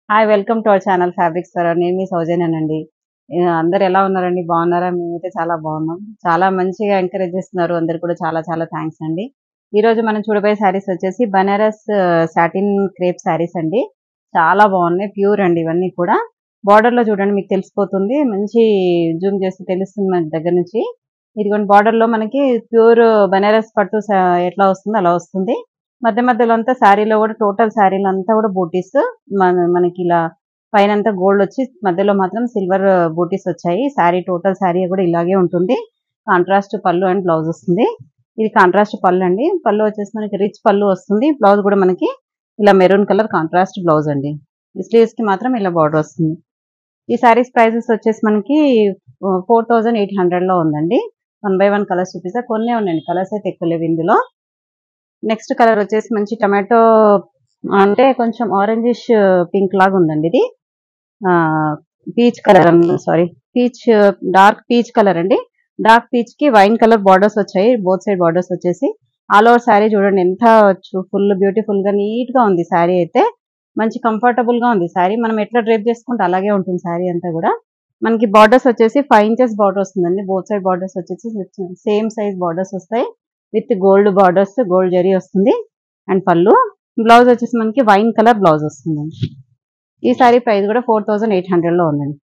hi welcome to our channel fabrics for నేను మీ సౌజన్యనండి ఆ, అందరు ఎలా ఉన్నారండి బాగున్నారా మేమైతే చాలా బాగున్నాం చాలా మంచిగా ఎంకరేజ్ చేస్తున్నారు అందరు కూడా చాలా చాలా థ్యాంక్స్ అండి ఈ రోజు మనం చూడబోయే శారీస్ వచ్చేసి బనారస్ సాటిన్ క్రేప్ శారీస్ అండి చాలా బాగున్నాయి ప్యూర్ అండి ఇవన్నీ కూడా బార్డర్ లో చూడండి మీకు తెలిసిపోతుంది మంచి జూమ్ చేస్తే తెలుస్తుంది మన దగ్గర నుంచి ఇదిగోండి బార్డర్ లో మనకి ప్యూర్ బనారస్ పట్టు సా- ఎట్లా వస్తుందో అలా వస్తుంది మధ్య మధ్యలో అంతా శారీలో కూడా టోటల్ శారీలో అంతా కూడా బూటీస్ మన మనకి ఇలా పైన అంతా గోల్డ్ వచ్చి మధ్యలో మాత్రం సిల్వర్ బూటీస్ వచ్చాయి శారీ టోటల్ శారీ కూడా ఇలాగే ఉంటుంది కాంట్రాస్ట్ పళ్ళు అండ్ బ్లౌజ్ వస్తుంది ఇది కాంట్రాస్ట్ పళ్ళు అండి పళ్ళు వచ్చేసి మనకి రిచ్ పళ్ళు వస్తుంది బ్లౌజ్ కూడా మనకి ఇలా మెరూన్ కలర్ కాంట్రాస్ట్ బ్లౌజ్ అండి స్లీవ్స్ కి మాత్రం ఇలా బార్డర్ వస్తుంది ఈ శారీస్ ప్రైసెస్ వచ్చేసి మనకి ఫోర్ థౌజండ్ ఎయిట్ హండ్రెడ్ లో ఉందండి వన్ బై వన్ కలర్స్ చూపిస్తా కొన్ని ఉన్నాయండి కలర్స్ అయితే ఎక్కువ లేవు ఇందులో నెక్స్ట్ కలర్ వచ్చేసి మంచి టమాటో అంటే కొంచెం ఆరెంజిష్ పింక్ లాగా ఉందండి ఇది peach colour sari peach dark peach colour అండి డార్క్ పీచ్ కి వైన్ కలర్ బార్డర్స్ వచ్చాయి బోత్ సైడ్ బార్డర్స్ వచ్చేసి ఆల్ ఓవర్ శారీ చూడండి ఎంత ఫుల్ బ్యూటిఫుల్ గా నీట్ గా ఉంది శారీ అయితే మంచి కంఫర్టబుల్ గా ఉంది శారీ మనం ఎట్లా డ్రైప్ చేసుకుంటే అలాగే ఉంటుంది శారీ అంతా కూడా మనకి బార్డర్స్ వచ్చేసి ఫైవ్ ఇంచెస్ బార్డర్ వస్తుందండి బోత్ సైడ్ బార్డర్స్ వచ్చేసి సేమ్ సైజ్ బార్డర్స్ వస్తాయి with gold borders gold zari వస్తుంది అండ్ పళ్ళు బ్లౌజ్ వచ్చేసి మనకి వైన్ కలర్ బ్లౌజ్ వస్తుందండి ఈ సారీ ప్రైస్ కూడా ఫోర్ థౌజండ్ ఎయిట్ హండ్రెడ్ లో ఉందండి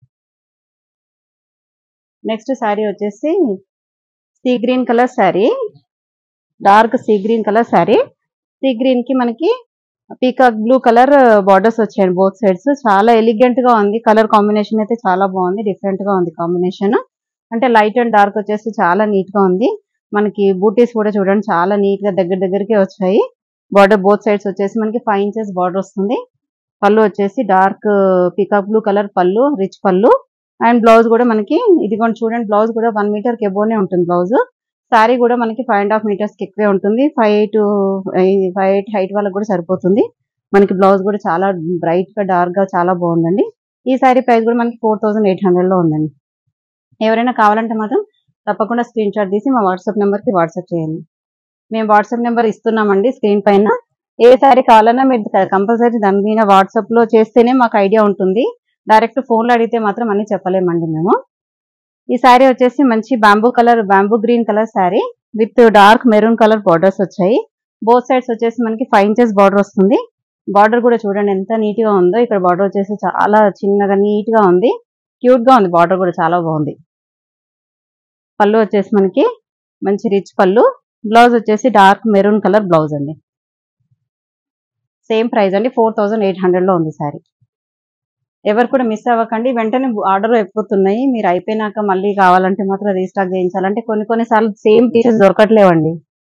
నెక్స్ట్ శారీ వచ్చేసి sea green colour sari dark sea green colour sari sea green కి మనకి పీకాక్ బ్లూ కలర్ బార్డర్స్ వచ్చాయండి బోత్ సైడ్స్ చాలా ఎలిగెంట్ గా ఉంది కలర్ కాంబినేషన్ అయితే చాలా బాగుంది డిఫరెంట్ గా ఉంది కాంబినేషన్ అంటే లైట్ అండ్ డార్క్ వచ్చేసి చాలా నీట్ గా ఉంది మనకి బూటీస్ కూడా చూడండి చాలా నీట్ గా దగ్గర దగ్గరికి వచ్చాయి బార్డర్ బోత్ సైడ్స్ వచ్చేసి మనకి ఫైవ్ ఇంచెస్ బార్డర్ వస్తుంది పళ్ళు వచ్చేసి dark peacock blue colour pallu rich pallu and blouse కూడా మనకి ఇది కూడా చూడండి బ్లౌజ్ కూడా వన్ మీటర్ కి ఎబోనే ఉంటుంది బ్లౌజ్ సారీ కూడా మనకి ఫైవ్ అండ్ హాఫ్ మీటర్స్ కి ఎక్కువే ఉంటుంది five eight five eight height వాళ్ళకి కూడా సరిపోతుంది మనకి బ్లౌజ్ కూడా చాలా బ్రైట్ గా డార్క్ గా చాలా బాగుందండి ఈ సారీ ప్రైస్ కూడా మనకి ఫోర్ థౌసండ్ ఎయిట్ హండ్రెడ్ లో ఉందండి ఎవరైనా కావాలంటే మాత్రం తప్పకుండా స్క్రీన్ షాట్ తీసి మా వాట్సాప్ నెంబర్ కి వాట్సాప్ చేయండి మేము వాట్సాప్ నెంబర్ ఇస్తున్నామండి స్క్రీన్ పైన ఏ సారీ కావాలన్నా మీరు కంపల్సరీ దాని మీద వాట్సాప్ లో చేస్తేనే మాకు ఐడియా ఉంటుంది డైరెక్ట్ ఫోన్ లో అడిగితే మాత్రం అన్ని చెప్పలేమండి మేము ఈ శారీ వచ్చేసి మంచి bamboo colour bamboo green colour sari with dark maroon colour borders వచ్చాయి బోత్ సైడ్స్ వచ్చేసి మనకి ఫైవ్ ఇంచెస్ బార్డర్ వస్తుంది బార్డర్ కూడా చూడండి ఎంత నీట్ గా ఉందో ఇక్కడ బార్డర్ వచ్చేసి చాలా చిన్నగా నీట్ గా ఉంది క్యూట్ గా ఉంది బార్డర్ కూడా చాలా బాగుంది పళ్ళు వచ్చేసి మనకి మంచి రిచ్ పళ్ళు బ్లౌజ్ వచ్చేసి డార్క్ మెరూన్ కలర్ బ్లౌజ్ అండి సేమ్ ప్రైస్ అండి ఫోర్ థౌజండ్ ఎయిట్ హండ్రెడ్ లో ఉంది సారీ ఎవరు కూడా మిస్ అవ్వకండి వెంటనే ఆర్డర్ అయిపోతున్నాయి మీరు అయిపోయినాక మళ్ళీ కావాలంటే మాత్రం రీస్టాక్ చేయించాలంటే కొన్ని కొన్ని సార్లు సేమ్ పీసెస్ దొరకట్లేవండి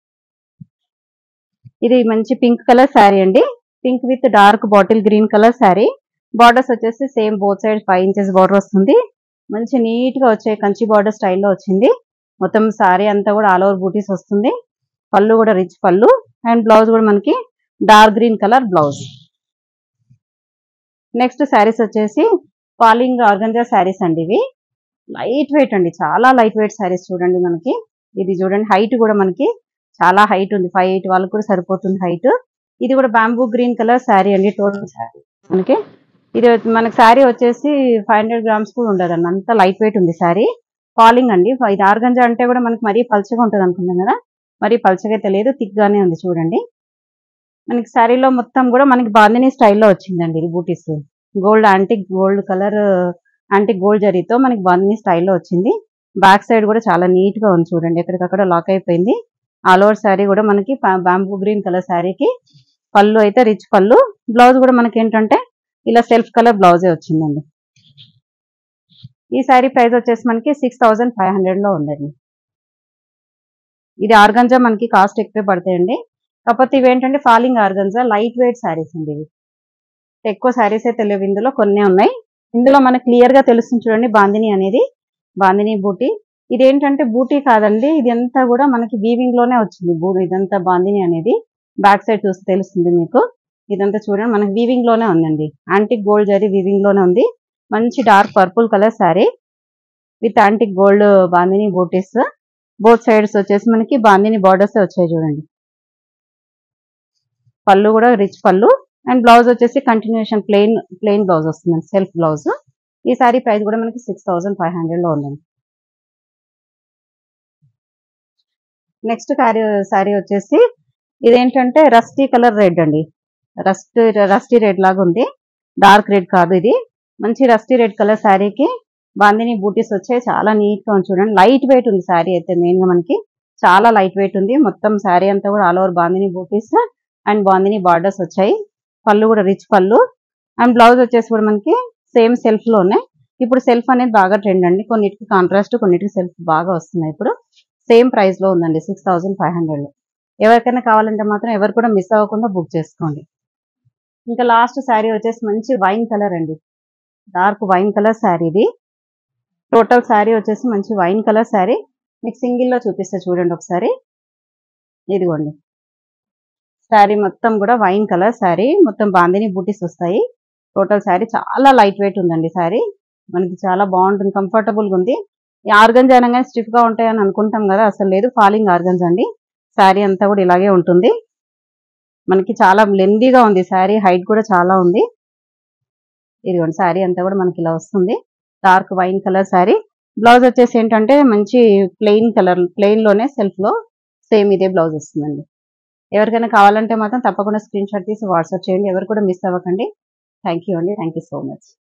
ఇది మంచి పింక్ కలర్ శారీ అండి pink with dark bottle green colour sari borders వచ్చేసి same both side five inches border వస్తుంది మంచి నీట్ గా వచ్చే కంచి బార్డర్ స్టైల్లో వచ్చింది మొత్తం శారీ అంతా కూడా ఆల్ ఓవర్ బూటీస్ వస్తుంది పళ్ళు కూడా రిచ్ పళ్ళు అండ్ బ్లౌజ్ కూడా మనకి dark green colour blouse next saris వచ్చేసి పాలింగ్ ఆర్గంజా శారీస్ అండి ఇవి లైట్ వెయిట్ అండి చాలా లైట్ వెయిట్ శారీస్ చూడండి మనకి ఇది చూడండి హైట్ కూడా మనకి చాలా హైట్ ఉంది ఫైవ్ ఎయిట్ వాళ్ళకి కూడా సరిపోతుంది హైట్ ఇది కూడా బ్యాంబూ గ్రీన్ కలర్ శారీ అండి టోటల్ శారీ మనకి ఇది మనకి శారీ వచ్చేసి ఫైవ్ హండ్రెడ్ గ్రామ్స్ కూడా ఉండదు అండి అంత లైట్ వెయిట్ ఉంది శారీ ఫాలింగ్ అండి ఇది ఆర్గంజా అంటే కూడా మనకి మరీ పల్చగా ఉంటుంది అనుకున్నాం కదా మరీ పల్చగా అయితే లేదు థిక్ గానే ఉంది చూడండి మనకి శారీలో మొత్తం కూడా మనకి బాందిని స్టైల్లో వచ్చిందండి ఇది butis gold antique gold colour antique gold జరీతో మనకి బాందిని స్టైల్లో వచ్చింది బ్యాక్ సైడ్ కూడా చాలా నీట్ గా ఉంది చూడండి ఎక్కడికక్కడ లాక్ అయిపోయింది ఆల్ ఓవర్ శారీ కూడా మనకి బాంబూ గ్రీన్ కలర్ శారీకి పళ్ళు అయితే రిచ్ పళ్ళు బ్లౌజ్ కూడా మనకి ఏంటంటే ఇలా సెల్ఫ్ కలర్ బ్లౌజే వచ్చిందండి ఈ శారీ ప్రైస్ వచ్చేసి మనకి సిక్స్ థౌజండ్ ఫైవ్ హండ్రెడ్ లో ఉందండి ఇది ఆర్గంజా మనకి కాస్ట్ ఎక్కువే పడతాయండి కాకపోతే ఇవి ఏంటంటే falling organza light weight saris అండి ఇవి ఎక్కువ శారీస్ అయితే లేవు ఇందులో కొన్ని ఉన్నాయి ఇందులో మనకి క్లియర్ గా తెలుస్తుంది చూడండి బాందిని అనేది బాందిని బూటీ ఇది ఏంటంటే బూటీ కాదండి ఇది అంతా కూడా మనకి వీవింగ్ లోనే వచ్చింది బూ ఇదంతా బాందిని అనేది బ్యాక్ సైడ్ చూస్తే తెలుస్తుంది మీకు ఇదంతా చూడండి మనకి వీవింగ్ లోనే ఉందండి యాంటిక్ గోల్డ్ జరీ వీవింగ్ లోనే ఉంది మంచి dark purple colour sari with antique gold bandhani butis both sides వచ్చేసి మనకి బాందిని బార్డర్స్ వచ్చాయి చూడండి పళ్ళు కూడా రిచ్ పళ్ళు అండ్ బ్లౌజ్ వచ్చేసి కంటిన్యూషన్ ప్లెయిన్ ప్లెయిన్ బ్లౌజ్ వస్తుందండి సెల్ఫ్ బ్లౌజ్ ఈ సారీ ప్రైస్ కూడా మనకి సిక్స్ థౌసండ్ ఫైవ్ హండ్రెడ్లో ఉందండి నెక్స్ట్ శారీ శారీ వచ్చేసి ఇదేంటంటే రస్టీ కలర్ రెడ్ అండి రస్ట్ రస్టీ రెడ్ లాగా ఉంది డార్క్ రెడ్ కాదు ఇది మంచి రస్టీ రెడ్ కలర్ శారీకి బాందిని బూటీస్ వచ్చాయి చాలా నీట్ గా ఉంది చూడండి లైట్ వెయిట్ ఉంది శారీ అయితే మెయిన్ గా మనకి చాలా లైట్ వెయిట్ ఉంది మొత్తం శారీ అంతా కూడా all over bandhani butis and bandhani borders వచ్చాయి పళ్ళు కూడా రిచ్ పళ్ళు అండ్ బ్లౌజ్ వచ్చేసి కూడా మనకి సేమ్ సెల్ఫ్ లోనే ఇప్పుడు సెల్ఫ్ అనేది బాగా ట్రెండ్ అండి కొన్నిటికి కాంట్రాస్ట్ కొన్నిటికి సెల్ఫ్ బాగా వస్తున్నాయి ఇప్పుడు సేమ్ ప్రైస్ లో ఉందండి సిక్స్ థౌసండ్ ఫైవ్ హండ్రెడ్ లో ఎవరికైనా కావాలంటే మాత్రం ఎవరు కూడా మిస్ అవ్వకుండా బుక్ చేసుకోండి ఇంకా లాస్ట్ శారీ వచ్చేసి మంచి వైన్ కలర్ అండి డార్క్ వైన్ కలర్ శారీ ఇది టోటల్ శారీ వచ్చేసి మంచి వైన్ కలర్ శారీ మీకు సింగిల్ లో చూపిస్తే చూడండి ఒకసారి ఇదిగోండి శారీ మొత్తం కూడా వైన్ కలర్ శారీ మొత్తం బాందిని బూటీస్ వస్తాయి టోటల్ శారీ చాలా లైట్ వెయిట్ ఉందండి శారీ మనకి చాలా బాగుంటుంది కంఫర్టబుల్ గా ఉంది ఈ ఆర్గన్స్ అనగానే స్టిఫ్ గా ఉంటాయని అనుకుంటాం కదా అసలు లేదు ఫాలింగ్ ఆర్గన్స్ అండి శారీ అంతా కూడా ఇలాగే ఉంటుంది మనకి చాలా లెందీగా ఉంది శారీ హైట్ కూడా చాలా ఉంది ఇదిగోండి శారీ అంతా కూడా మనకి ఇలా వస్తుంది dark wine colour sari blouse వచ్చేసి ఏంటంటే మంచి ప్లెయిన్ కలర్ ప్లెయిన్ లోనే సెల్ఫ్ లో సేమ్ ఇదే బ్లౌజ్ వస్తుందండి ఎవరికైనా కావాలంటే మాత్రం తప్పకుండా స్క్రీన్ షాట్ తీసి వాట్సాప్ చేయండి ఎవరు కూడా మిస్ అవ్వకండి థ్యాంక్ యూ అండి థ్యాంక్ యూ సో మచ్